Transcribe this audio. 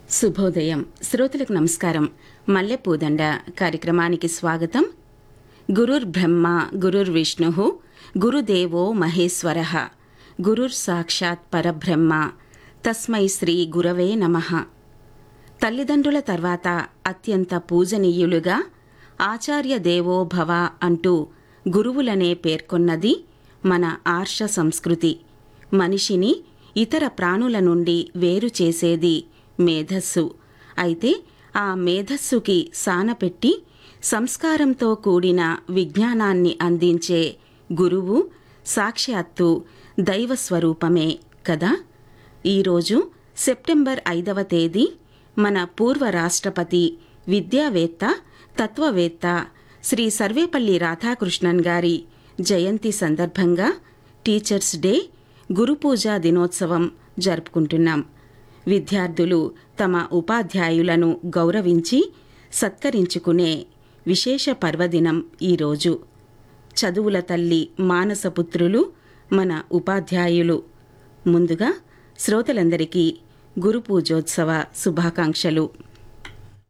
శుభోదయం శ్రోతలకు నమస్కారం మల్లెపూదండ కార్యక్రమానికి స్వాగతం గురుర్ బ్రహ్మ గురుర్ విష్ణు గురుదేవో మహేశ్వర గురుర్ సాక్షాత్ పరబ్రహ్మ తస్మై శ్రీ గురవే నమః తల్లిదండ్రుల తర్వాత అత్యంత పూజనీయులుగా ఆచార్య దేవో భవ అంటూ గురువులనే పేర్కొన్నది మన ఆర్ష సంస్కృతి మనిషిని ఇతర ప్రాణుల నుండి వేరు చేసేది మేధస్సు అయితే ఆ మేధస్సుకి సానపెట్టి సంస్కారంతో కూడిన విజ్ఞానాన్ని అందించే గురువు సాక్షాత్తు దైవస్వరూపమే కదా ఈరోజు సెప్టెంబర్ ఐదవ తేదీ మన పూర్వ రాష్ట్రపతి విద్యావేత్త తత్వవేత్త శ్రీ సర్వేపల్లి రాధాకృష్ణన్ గారి జయంతి సందర్భంగా టీచర్స్ డే గురుపూజా దినోత్సవం జరుపుకుంటున్నాం విద్యార్థులు తమ ఉపాధ్యాయులను గౌరవించి సత్కరించుకునే విశేష పర్వదినం ఈరోజు చదువుల తల్లి మానసపుత్రులు మన ఉపాధ్యాయులు ముందుగా శ్రోతలందరికీ గురు పూజోత్సవ శుభాకాంక్షలు